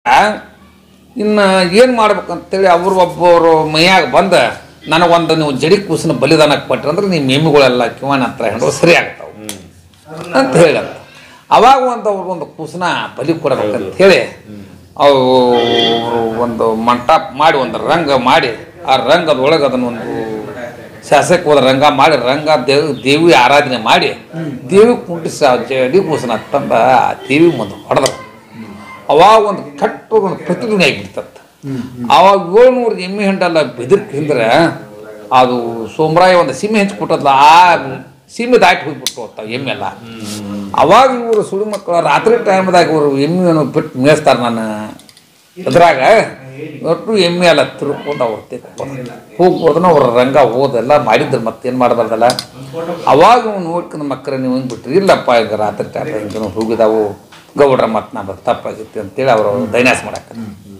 ಇನ್ನು ಏನು ಮಾಡ್ಬೇಕಂತೇಳಿ ಅವ್ರು ಒಬ್ಬರು ಮೈಯಾಗ ಬಂದ ನನಗೊಂದು ನೀವು ಜಡಿ ಕೂಸನ ಬಲಿದಾನಕ್ಕೆ ಕೊಟ್ರಿ ಅಂದ್ರೆ ನಿಮ್ಮ ಎಮ್ಮಿಗಳೆಲ್ಲ ಕಿವನ ಹತ್ರ ಹೆಂಡೋ ಸರಿ ಆಗ್ತಾವೆ ಅಂತ ಹೇಳಂತ ಅವಾಗ ಒಂದು ಅವ್ರು ಒಂದು ಕೂಸನ ಬಲಿ ಕೊಡಬೇಕಂತ ಹೇಳಿ ಅವರು ಒಂದು ಮಂಟಪ ಮಾಡಿ ಒಂದು ರಂಗ ಮಾಡಿ ಆ ರಂಗದೊಳಗೆ ಅದನ್ನೊಂದು ಶಾಸಕವಾದ ರಂಗ ಮಾಡಿ ರಂಗ ದೇವ್ ದೇವಿ ಆರಾಧನೆ ಮಾಡಿ ದೇವಿ ಕುಂಟಿಸಿ ಆ ಜಡಿ ಕೂಸನ ತಂದ ಆ ದೇವಿ ಮುಂದೆ ಹೊಡೆದ್ರು ಅವಾಗ ಒಂದು ಕಟ್ಟು ಒಂದು ಪ್ರತಿಧ್ವನಿ ಆಗಿಬಿಡ್ತತ್ತ ಅವಾಗ ಏಳ್ನೂರು ಎಮ್ಮೆ ಹೆಂಡಲ್ಲ ಬೆದರ್ಕ್ ಹಿಂದ್ರೆ ಅದು ಸೋಮರಾಯ ಒಂದು ಸೀಮೆ ಹಂಚಿ ಕೊಟ್ಟದ್ಲ ಆ ಸೀಮೆ ದಾಟಿ ಹೋಗ್ಬಿಟ್ಟು ಹೋಗ್ತಾವ ಎಮ್ಮೆ ಎಲ್ಲ ಅವಾಗ ಇವರು ಸುಳಿ ಮಕ್ಕಳು ರಾತ್ರಿ ಟೈಮ್ದಾಗ ಇವರು ಎಮ್ಮೆಯನ್ನು ಬಿಟ್ಟು ಮೇಯಿಸ್ತಾರೆ ನಾನು ಅದ್ರಾಗ ಒಟ್ಟು ಎಮ್ಮೆ ಎಲ್ಲ ತಿರ್ಕೊಂಡು ಅವ್ರು ತೆಕ್ಕೊಂಡು ಹೋಗ್ಬೋದನ್ನ ಅವ್ರ ರಂಗ ಹೋದೆಲ್ಲ ಮಾಡಿದ್ರು ಮತ್ತೇನು ಮಾಡಬಾರ್ದಲ್ಲ ಅವಾಗ ಅವ್ನು ನೋಡ್ಕೊಂಡು ಮಕ್ಕಳು ನೀವು ಹಿಂಗೆ ಬಿಟ್ರಿ ಇಲ್ಲಪ್ಪ ಈಗ ರಾತ್ರಿ ಟೈಮ್ ಹಿಂಗೆ ಹೋಗಿದಾವು ಗೌಡ್ರ ಮತ್ತು ನಾ ತಪ್ಪಾಗಿತ್ತು ಅಂತೇಳಿ ಅವರು ದೈನ್ಯಾಸ ಮಾಡಕ್ಕೆ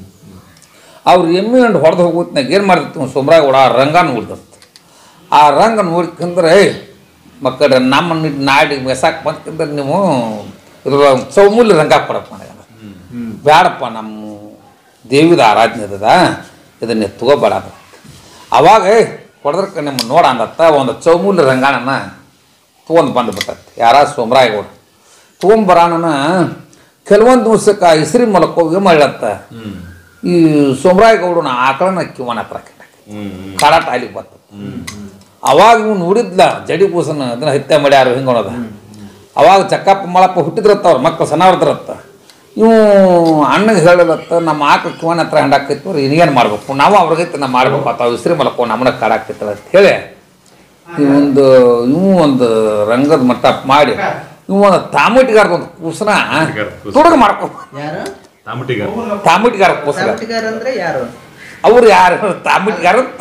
ಅವ್ರು ಎಮ್ಮೆ ಹಣ್ಣು ಹೊಡೆದು ಹೋಗೋತ್ನಾಗ ಏನು ಮಾಡ್ತಿತ್ತು ಸೋಮರಾಗ ಕೂಡ ಆ ರಂಗ ನೋಡ್ದತ್ತು ಆ ರಂಗ ನೋಡ್ಕಂದ್ರೆ ಮಕ್ಕಳ ನಮ್ಮ ನಾಡಿ ಮೆಸಾಕ್ ಬಂತಂದ್ರೆ ನೀವು ಇದ್ರ ಚೌಮೂಲಿ ರಂಗ ಕೊಡಪ್ಪ ನನಗೆ ಬೇಡಪ್ಪ ನಮ್ಮ ದೇವಿದ ಆರಾಧನೆ ಅದ ಇದನ್ನ ತಗೋಬೇಡ ಅಂತ ಅವಾಗ ಹೊಡೆದ್ರಕ್ಕೆ ನಿಮ್ಮ ನೋಡ ಅಂದತ್ತ ಒಂದು ಚೌಮೂಲಿ ರಂಗಾಣನ ತೊಗೊಂಡು ಬಂದುಬಿಟ್ಟತ್ತೆ ಯಾರ ಸೋಮರಾಯಗೌಡ ತೊಗೊಂಬರಾಣನ ಕೆಲವೊಂದು ದಿವ್ಸಕ್ಕೆ ಆ ಇಸ್ರಿ ಮೂಲಕ ಹೋಗಿ ಮಾಡತ್ತ ಈ ಸೋಮರಾಯಗೌಡನ ಆಕಳನ ಕಿವನ ಹತ್ರ ಕಾಡಾಟ ಅಲ್ಲಿಗೆ ಬರ್ತದೆ ಅವಾಗ ಇವ್ ನೋಡಿದ್ಲ ಜಡಿ ಕೂಸನ ಅದನ್ನ ಹತ್ಯೆ ಮಾಡ್ಯಾರು ಹಿಂಗೊಳದ ಅವಾಗ ಚಕ್ಕಪ್ಪ ಮಳಪ್ಪ ಹುಟ್ಟಿದ್ರತ್ತ ಅವ್ರ ಮಕ್ಕಳು ಸಣ್ಣವ್ರದ್ರತ್ತ ಇವು ಅಣ್ಣಗೆ ಹೇಳಲತ್ತ ನಮ್ಮ ಆಕಳ ಕಿವನ ಹತ್ರ ಹಂಡಾಕೈತಿ ಇನ್ನೇನು ಮಾಡ್ಬೇಕು ನಾವು ಅವ್ರಿಗೈತೆ ನಾವು ಮಾಡ್ಬೇಕು ಅಥವಾ ಇಸ್ರಿ ಮಲಕೋ ನಮ್ಮನ್ನ ಕಾಡಾಕೈತಲ್ಲ ಅಂತ ಹೇಳಿ ಇವೊಂದು ಇವು ಒಂದು ರಂಗದ ಮಂಟಪ ಮಾಡಿ ಇವು ಒಂದು ತಾಮಟಿಗಾರದ ಒಂದು ಕೂಸನ ತುಡುಗ ಮಾಡ್ಕೊ ಯಾರು ತಾಮಟಿಗಾರ ತಾಮಟಿಗಾರ ಕೂಸನ ಸಾವಟಿಗಾರ ಅಂದ್ರೆ ಯಾರು ಅವ್ರು ಯಾರು ತಾಮಟಿಗಾರ ಅಂತ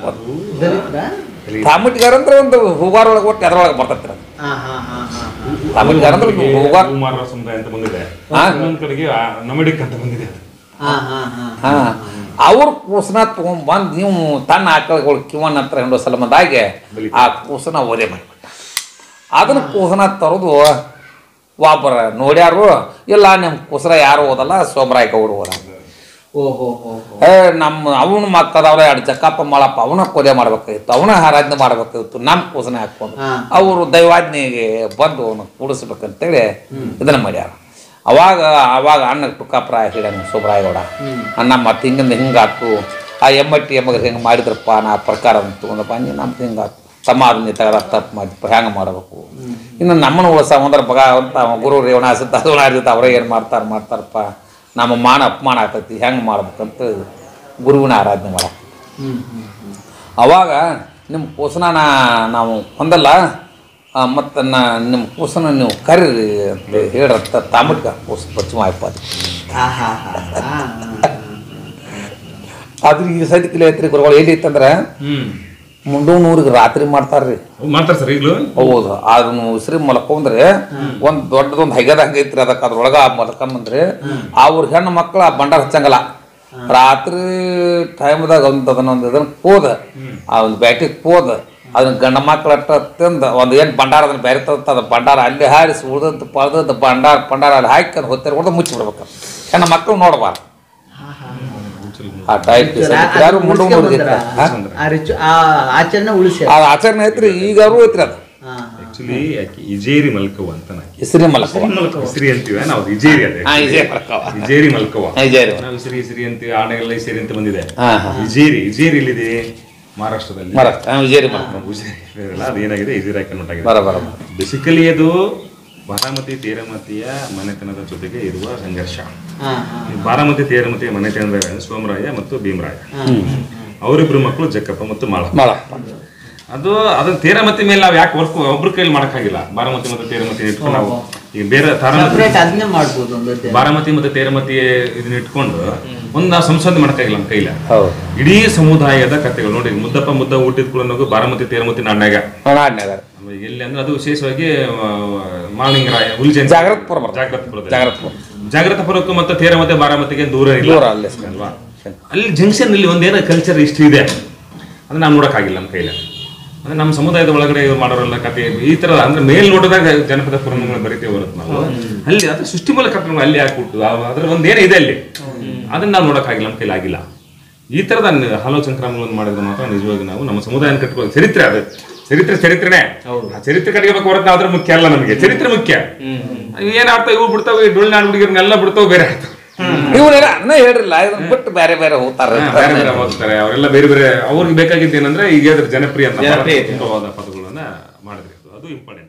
ದಲಿತರ ತಾಮಟಿಗಾರ ಅಂದ್ರೆ ಒಂದು ಹೂಗಾರ ಒಳಗೆ ಒಟ್ಟು ಎದ್ರೊಳಗೆ ಬರ್ತೈತಿ ಅದು. ಹಾ ಹಾ ಹಾ ಹಾ ತಾಮಟಿಗಾರ ಅಂದ್ರೆ ಹೂಗಾರ ಕುಮಾರ ಸಮುದಾಯ ಅಂತ ಬಂದಿದೆ ಹಾ. ಇನ್ನೊಂದ್ ಕಡೆಗೆ ನಮಿಡಿಕ್ ಅಂತ ಬಂದಿದೆ ಹಾ ಹಾ ಹಾ ಹಾ ಅವ್ರ ಕೂಸನ ತಗೊಂಡ್ಬಂದು ನೀವು ತನ್ನ ಆಕಳಗಳು ಕಿವನ್ ಹತ್ರ ಹೆಂಡೋ ಸಲ ಬಂದಾಗೆ ಆ ಕೂಸನ ಒಲೆ ಮಾಡಿಬಿಟ್ಟ ಅದನ್ನ ಕೂಸನ ತರೋದು ಒಬ್ಬರ ನೋಡ್ಯಾರು ಇಲ್ಲ ನಿಮ್ಮ ಕೂಸರ ಯಾರು ಓದಲ್ಲ ಸೋಮರಾಯ ಗೌಡ್ರು ಓದ ಓಹೋ ಹೋ ಹೋ ಏ ನಮ್ಮ ಅವನ ಮಕ್ಕದವ್ರ ಎರಡು ಜಕ್ಕಪ್ಪ ಮಾಳಪ್ಪ ಅವನ ಕೊಲೆ ಮಾಡ್ಬೇಕಾಗಿತ್ತು ಅವನ ಆರಾಧನೆ ಮಾಡ್ಬೇಕಾಗಿತ್ತು ನಮ್ಮ ಕೂಸನ ಹಾಕೊಂಡು ಹಾ. ಅವರು ದೈವಾಜ್ಞೆಗೆ ಬಂದು ಅವನು ಕೂಡಿಸ್ಬೇಕಂತೇಳಿ ಇದನ್ನ ಮಾಡ್ಯಾರ ಅವಾಗ ಅವಾಗ ಅಣ್ಣಗೆ ಟುಕ್ಕಾಪ್ರಾಯ ಹೇಳ್ಯಾನ ಸುಬ್ರಾಯಗೌಡ ಅಣ್ಣ ಮತ್ತೆ ಹಿಂಗಿಂದ ಹಿಂಗಾತು ಆ ಎಮ್ಮಟ್ಟಿ ಎಮ್ಮಗ ಹೆಂಗೆ ಮಾಡಿದ್ರಪ್ಪ ನಾ ಪ್ರಕಾರ ಅಂತ ತಗೊಂಡಪ್ಪ ಹಂಗೆ ನಮ್ದು ಹಿಂಗಾತು ತಮ್ಮ ಅದನ್ನ ತೆಗೆದ ತಪ್ಪು ಮಾಡಿಪ್ಪ ಹೆಂಗೆ ಮಾಡಬೇಕು ಇನ್ನು ನಮ್ಮನ್ನು ಉಳಿಸ ಒಂದರ ಬಗ ಅಂತ ಅವ ಗುರು ರೇವಣ ಸಿದ್ಧ ಅದನ್ನ ಅವರೇ ಏನು ಮಾಡ್ತಾರೆ ಮಾಡ್ತಾರಪ್ಪ ನಮ್ಮ ಮಾನ ಅಪಮಾನ ಆಗ್ತೈತಿ ಹೆಂಗೆ ಮಾಡ್ಬೇಕಂತ ಗುರುವಿನ ಆರಾಧನೆ ಮಾಡಕ್ಕೆ ಹ್ಮ್ ಹ್ಮ್ ಹ್ಮ್ ಅವಾಗ ನಿಮ್ಮ ಕೂಸನ ನಾ- ನಾವು ಹೊಂದಲ್ಲ ಮತ್ತು ನಾ ನಿಮ್ಮ ಕೂಸನ ನೀವು ಕರೀರಿ ಅಂತ ಹೇಳ್ರತ್ತ ತಾಮಟ್ಕ ಕೂಸ ಪಶ್ಚಿಮ ಆಯ್ಪದ ಹಾ ಹಾ ಹಾ ಹಾ ಅದ್ರ ಈ ಸದ್ಯಕ್ಕಿಲ್ಲ ಐತ್ರಿ ಗುರುಗಳು ಎಲ್ಲಿ ಐತಂದ್ರೆ ಹ್ಮ್ ಮುಂಡೂನೂರಿಗೆ ರಾತ್ರಿ ಮಾಡ್ತಾರ್ರಿ ಮಾಡ್ತಾರೆ ಸರ್ ಈಗಲೂ ಹೌದು ಅದನ್ನು ಉಸಿರಿ ಮಲ್ಕೊಂಡ್ರೆ ಒಂದು ದೊಡ್ಡದೊಂದು ಹಗೆದಂಗೆ ಐತ್ರಿ ಅದಕ್ಕೆ ಅದ್ರೊಳಗೆ ಆ ಮಲ್ಕೊಂಬಂದ್ರಿ ಅವ್ರ ಹೆಣ್ಣು ಮಕ್ಳು ಆ ಬಂಡಾರ ಹಚ್ಚಂಗಲ್ಲ ರಾತ್ರಿ ಟೈಮ್ದಾಗ ಒಂದು ಅದನ್ನೊಂದು ಇದನ್ನ ಕೋದ ಆ ಒಂದು ಬ್ಯಾಟಿಗೆ ಕೋದ ಅದನ್ನ ಗಂಡ ಮಕ್ಳು ಅಟ್ಟ ತಿಂದು ಒಂದು ಏನು ಬಂಡಾರ ಅದನ್ನ ಬೇರೆ ತತ್ತ ಅದು ಬಂಡಾರ ಅಲ್ಲಿ ಹಾರಿಸಿ ಉಳ್ದದ್ದು ಪಳ್ದದ್ದು ಬಂಡಾರ ಬಂಡಾರ ಅಲ್ಲಿ ಹಾಕಿ ಅದು ಹೊತ್ತೇರಿ ಹೊಡೆದು ಮುಚ್ಚಿ ಬಿಡ್ಬೇಕು ಹೆಣ್ಣು ಮಕ್ಕಳು ನೋಡಬಾರ್ದು ಆ ಟೈಪ್ ಯಾರು ಮುಂಡೂನೂರಿಗೆ ಐತ್ರಿ. ಹಾ? ಆ ರಿಚು ಆ ಆಚರಣೆ ಉಳಿಸಿ ಆ ಆಚರಣೆ ಐತ್ರಿ ಈಗಾರು ಐತ್ರಿ ಅದು ಹಾ ಆಕ್ಚುಲಿ ಆಕಿ ಇಜೇರಿ ಮಲ್ಕವ ಅಂತ ನಾ ಇಸ್ರಿ ಮಲ್ಕವ ಇಸ್ರಿ ಅಂತೀವಿ ನಾವು ಇಜೇರಿ ಅದೇ ಹಾ ಇದೇ ಮಲ್ಕವ ಇಜೇರಿ ಮಲ್ಕವ ಇಜೇರಿ. ನಾವು ಇಸ್ರಿ ಇಸ್ರಿ ಅಂತೀವಿ ಆನೆಗೆಲ್ಲ ಇಸ್ರಿ ಅಂತ ಬಂದಿದೆ ಹಾ, ಹಾ. ಇಜೇರಿ ಇಜೇರಿ ಎಲ್ಲಿದೆ ಮಹಾರಾಷ್ಟ್ರದಲ್ಲಿ ಮಹಾರಾಷ್ಟ್ರ ಹಾ, ವಿಜಯರಿ ಮರ ಉಜಿರೆ ಬೇರೆಲ್ಲ ಅದು ಏನಾಗಿದೆ ಇಜಿರಾಯ್ ಕನ್ವರ್ಟ್ ಆಗಿದೆ ಬರ ಬರ ಬರ ಬೇಸಿಕಲಿ ಅದು ಬಾರಾಮತಿ ತೇರಮತಿಯ ಮನೆತನದ ಜೊತೆಗೆ ಇರುವ ಸಂಘರ್ಷ ಹಾ ಹಾ ಈ ಬಾರಾಮತಿ ತೇರಮತಿಯ ಮನೆತನದ ಸೋಮರಾಯ ಮತ್ತು ಭೀಮರಾಯ ಹಾ ಅವರಿಬ್ರು ಮಕ್ಕಳು ಜಕ್ಕಪ್ಪ ಮತ್ತು ಮಾಳ ಮಳ ಅದು ಅದನ್ನ ತೇರಮತಿ ಮೇಲೆ ನಾವು ಯಾಕೆ ವರ್ಕ್ ಒಬ್ರ ಕೈಲಿ ಮಾಡಕ್ಕಾಗಿಲ್ಲ ಬಾರಾಮತಿ ಮತ್ತು ತೇರಮತಿ ಇಟ್ಕೊಂಡು ನಾವು ಈಗ ಬೇರೆ ತಾರಾಮತಿ ಸಪ್ರೇಟ್ ಅದನ್ನೇ ಮಾಡ್ಬೋದು ಒಂದು ಅಧ್ಯಾಯ. ಬಾರಾಮತಿ ಮತ್ತು ತೇರಮತಿ ಇದನ್ನ ಇಟ್ಕೊಂಡು ಒಂದು ನಾವು ಸಂಶೋಧನೆ ಮಾಡಕ್ಕಾಗಿಲ್ಲ ನಮ್ಮ ಕೈಲ ಹೌದು ಇಡೀ ಸಮುದಾಯದ ಕಥೆಗಳು ನೋಡಿ ಮುದ್ದಪ್ಪ ಮುದ್ದ ಊಟಿದ ಕೂಡ ಬಾರಾಮತಿ ತೇರಮತಿ ನಾಡ್ನಾಗ ನಾಡ್ನ್ಯಾಗ ಆಮೇಲೆ ಎಲ್ಲಿ ಅಂದ್ರೆ ಅದು ವಿಶೇಷವಾಗಿ ಆ, ಮಾಳಿಂಗರಾಯ ಹುಲ್ಜನ್ ಜಾಗ್ರತ್ಪುರ ಬರ್ತದೆ. ಜಾಗ್ರತ್ಪುರದ ಜಾಗ್ರತ್ಪುರ. ಜಾಗ್ರತಪುರಕ್ಕೂ ಮತ್ತು ತೇರಮತಿ ಬಾರಾಮತಿಗೆ ದೂರ ಇಲ್ಲ ದೂರ ಅಲ್ಲೇ ಅಲ್ವಾ ಅಲ್ಲಿ ಜಂಕ್ಷನ್ ಅಲ್ಲಿ ಒಂದೇನೋ ಕಲ್ಚರ್ ಇಷ್ಟು ಇದೆ ಅದನ್ನ ನಾವು ನೋಡಕ್ಕಾಗಿಲ್ಲ ನಮ್ಮ ಕೈಲಿ ಅಂದ್ರೆ ನಮ್ಮ ಸಮುದಾಯದ ಒಳಗಡೆ ಇವ್ರು ಮಾಡೋರೆಲ್ಲ ಕತೆ ಈ ತರ ಅಂದ್ರೆ ಮೇಲ್ ನೋಡಿದಾಗ ಜನಪದ ಪುರಾಣಗಳು ಬರಿತೇವೆ ಹೊರತು ನಾವು ಅಲ್ಲಿ ಅದ್ರ ಸೃಷ್ಟಿ ಮೂಲಕ ಕಥೆಗಳು ಅಲ್ಲಿ ಹಾಕ್ಬಿಟ್ಟು ಆ- ಅದ್ರ ಒಂದು ಏನೇ ಇದೆ ಅಲ್ಲಿ ಅದನ್ನ ನಾವು ನೋಡಕ್ಕಾಗಿಲ್ಲ ನಮ್ಮ ಕೈಲಿ ಆಗಿಲ್ಲ ಈ ತರದ ಹಲವು ಸಂಕ್ರಮಣಗಳನ್ನು ಮಾಡಿದ್ರೆ ಮಾತ್ರ ನಿಜವಾಗಿ ನಾವು ನಮ್ಮ ಸಮುದಾಯನ ಕಟ್ಬೋದು ಚರಿತ್ರೆ ಅದು ಚರಿತ್ರೆ ಚರಿತ್ರೆನೇ ಆ ಚರಿತ್ರೆ ಕಟ್ಕೋಬೇಕು ಹೊರತು ಅದ್ರ ಮುಖ್ಯ ಅಲ್ಲ ನಮಗೆ ಚರಿತ್ರೆ ಮುಖ್ಯ ಏನ್ ಅರ್ಥ ಇವು ಬಿಡ್ತಾವೆ ಡೊಳ್ಳಿನ ಹುಡುಗಿರ್ನೆಲ್ಲ ಬಿಡ್ತಾವೆ ಬೇರೆ ಆಯ್ತು ಇವರೆಲ್ಲ ಅದನ್ನ ಹೇಳ್ರಲ್ಲ ಇದನ್ನ ಬಿಟ್ಟು ಬೇರೆ ಬೇರೆ ಹೋಗ್ತಾರೆ ಹಾ, ಬೇರೆ ಬೇರೆ ಹೋಗ್ತಾರೆ ಅವರೆಲ್ಲ ಬೇರೆ ಬೇರೆ ಅವ್ರಿಗೆ ಬೇಕಾಗಿದ್ದು ಏನಂದ್ರೆ ಈಗ ಹೇಳಿದ್ರೆ ಜನಪ್ರಿಯ ಅಂತ ಜನಪ್ರಿಯ. ಪದವಾದ ಪದಗಳನ್ನ ಮಾಡಿದ್ರೆ ಅದು ಇಂಪಾರ್ಟೆಂಟ್